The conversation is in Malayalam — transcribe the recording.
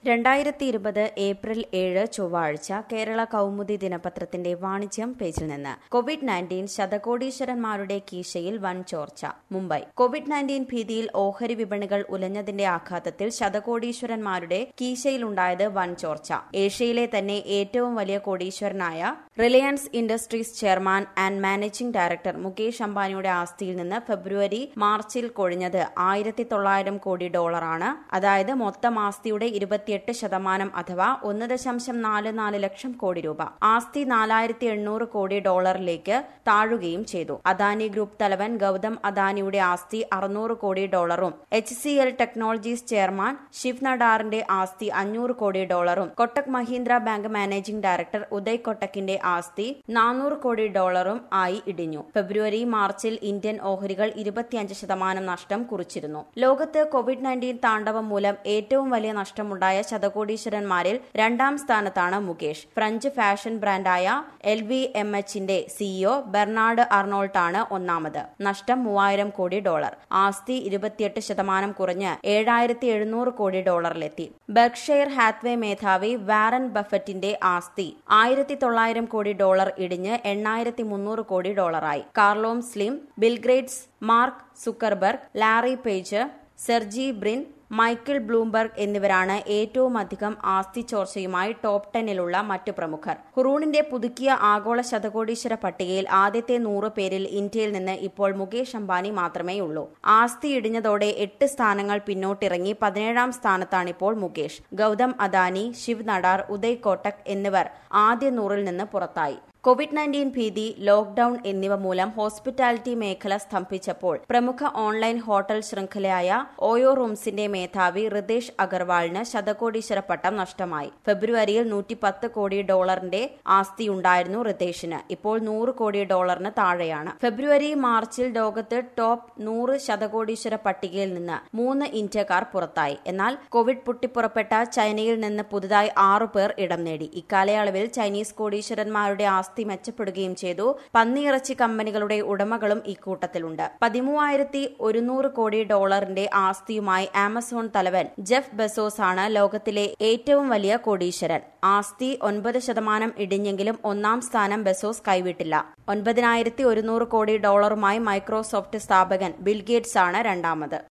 രണ്ടായിരത്തി ഇരുപത് ഏപ്രിൽ ഏഴ് ചൊവ്വാഴ്ച കേരള കൗമുദി ദിനപത്രത്തിന്റെ വാണിജ്യം പേജിൽ നിന്ന് കോവിഡ് നയൻറ്റീൻ ശതകോടീശ്വരന്മാരുടെ കീശയിൽ വൻ ചോർച്ച മുംബൈ കോവിഡ് നയൻറ്റീൻ ഭീതിയിൽ ഓഹരി വിപണികൾ ഉലഞ്ഞതിന്റെ ആഘാതത്തിൽ ശതകോടീശ്വരന്മാരുടെ കീശയിലുണ്ടായത് വൻ ചോർച്ച ഏഷ്യയിലെ തന്നെ ഏറ്റവും വലിയ കോടീശ്വരനായ Reliance Industries chairman and managing director Mukesh അംബാനിയുടെ ആസ്തിയിൽ നിന്ന് ഫെബ്രുവരി മാർച്ചിൽ കൊഴിഞ്ഞത് ആയിരത്തി തൊള്ളായിരം കോടി ഡോളറാണ് അതായത് മൊത്തം ആസ്തിയുടെ ഇരുപത്തിയെട്ട് ശതമാനം അഥവാ ഒന്ന് ദശാംശം നാല് നാല് ലക്ഷം കോടി രൂപ ആസ്തി നാലായിരത്തി എണ്ണൂറ് കോടി ഡോളറിലേക്ക് താഴുകയും ചെയ്തു അദാനി ഗ്രൂപ്പ് തലവൻ ഗൌതം അദാനിയുടെ ആസ്തി അറുന്നൂറ് കോടി ഡോളറും H C L Technologies chairman Shiv നഡാറിന്റെ ആസ്തി അഞ്ഞൂറ് കോടി ഡോളറും Kotak Mahindra bank managing director Uday കൊട്ടക്കിന്റെ ആസ്തി നാനൂറ് കോടി ഡോളറും ആയി ഇടിഞ്ഞു ഫെബ്രുവരി മാർച്ചിൽ ഇന്ത്യൻ ഓഹരികൾ ഇരുപത്തിയഞ്ച് ശതമാനം നഷ്ടം കുറിച്ചിരുന്നു ലോകത്ത് കോവിഡ് നയൻറ്റീൻ താണ്ഡവം മൂലം ഏറ്റവും വലിയ നഷ്ടമുണ്ടായ ശതകോടീശ്വരന്മാരിൽ രണ്ടാം സ്ഥാനത്താണ് മുകേഷ് ഫ്രഞ്ച് ഫാഷൻ ബ്രാൻഡായ എൽ വി എം എച്ചിന്റെ സിഇഒ ബെർണാഡ് അർണോൾട്ടാണ് ഒന്നാമത് നഷ്ടം മൂവായിരം കോടി ഡോളർ ആസ്തി ഇരുപത്തിയെട്ട് ശതമാനം കുറഞ്ഞ് ഏഴായിരത്തി എഴുന്നൂറ് കോടി ഡോളറിലെത്തി ബെർക്ക്ഷയർ ഹാത്വേ മേധാവി വാറൻ ബഫറ്റിന്റെ ആസ്തി ആയിരത്തി തൊള്ളായിരം കോടി ഡോളർ ഇടിഞ്ഞ് എണ്ണായിരത്തി മുന്നൂറ് കോടി ഡോളറായി Carlos Slim Bill Gates Mark Zuckerberg Larry Page Sergey Brin Michael Bloomberg എന്നിവരാണ് ഏറ്റവും അധികം ആസ്തി ചോർച്ചയുമായി ടോപ്പ് ടെന്നിലുള്ള മറ്റു പ്രമുഖർ ഹുറൂണിന്റെ പുതുക്കിയ ആഗോള ശതകോടീശ്വര പട്ടികയിൽ ആദ്യത്തെ നൂറ് പേരിൽ ഇന്ത്യയിൽ നിന്ന് ഇപ്പോൾ മുകേഷ് അംബാനി മാത്രമേയുള്ളൂ ആസ്തി ഇടിഞ്ഞതോടെ എട്ട് സ്ഥാനങ്ങൾ പിന്നോട്ടിറങ്ങി പതിനേഴാം സ്ഥാനത്താണിപ്പോൾ മുകേഷ് ഗൌതം അദാനി ശിവ് നടാർ ഉദയ് കോട്ടക് എന്നിവർ ആദ്യ നൂറിൽ നിന്ന് പുറത്തായി കോവിഡ് നയൻറ്റീൻ ഭീതി ലോക്ഡൌൺ എന്നിവ മൂലം ഹോസ്പിറ്റാലിറ്റി മേഖല സ്തംഭിച്ചപ്പോൾ പ്രമുഖ ഓൺലൈൻ ഹോട്ടൽ ശൃംഖലയായ ഓയോ റൂംസിന്റെ മേധാവി റിതേഷ് അഗർവാളിന് ശതകോടീശ്വര പട്ടം നഷ്ടമായി ഫെബ്രുവരിയിൽ നൂറ്റിപ്പത്ത് കോടി ഡോളറിന്റെ ആസ്തിയുണ്ടായിരുന്നു റിതേഷിന് ഇപ്പോൾ നൂറ് കോടി ഡോളറിന് താഴെയാണ് ഫെബ്രുവരി മാർച്ചിൽ ലോകത്ത് ടോപ്പ് നൂറ് ശതകോടീശ്വര പട്ടികയിൽ നിന്ന് മൂന്ന് ഇന്ത്യക്കാർ പുറത്തായി എന്നാൽ കോവിഡ് പൊട്ടിപ്പുറപ്പെട്ട ചൈനയിൽ നിന്ന് പുതുതായി ആറു പേർ ഇടം നേടി ഇക്കാലയളവിൽ ചൈനീസ് കോടീശ്വരന്മാരുടെ ആസ്തി ആസ്തി മെച്ചപ്പെടുകയും ചെയ്തു പന്നിയിറച്ചി കമ്പനികളുടെ ഉടമകളും ഇക്കൂട്ടത്തിലുണ്ട് പതിമൂവായിരത്തി ഒരുന്നൂറ് കോടി ഡോളറിന്റെ ആസ്തിയുമായി ആമസോൺ തലവൻ ജെഫ് ബെസോസ് ആണ് ലോകത്തിലെ ഏറ്റവും വലിയ കോടീശ്വരൻ ആസ്തി ഒൻപത് ശതമാനം ഇടിഞ്ഞെങ്കിലും ഒന്നാം സ്ഥാനം ബെസോസ് കൈവിട്ടില്ല ഒൻപതിനായിരത്തി ഒരുന്നൂറ് കോടി ഡോളറുമായി മൈക്രോസോഫ്റ്റ് സ്ഥാപകൻ ബിൽഗേറ്റ്സ് ആണ് രണ്ടാമത്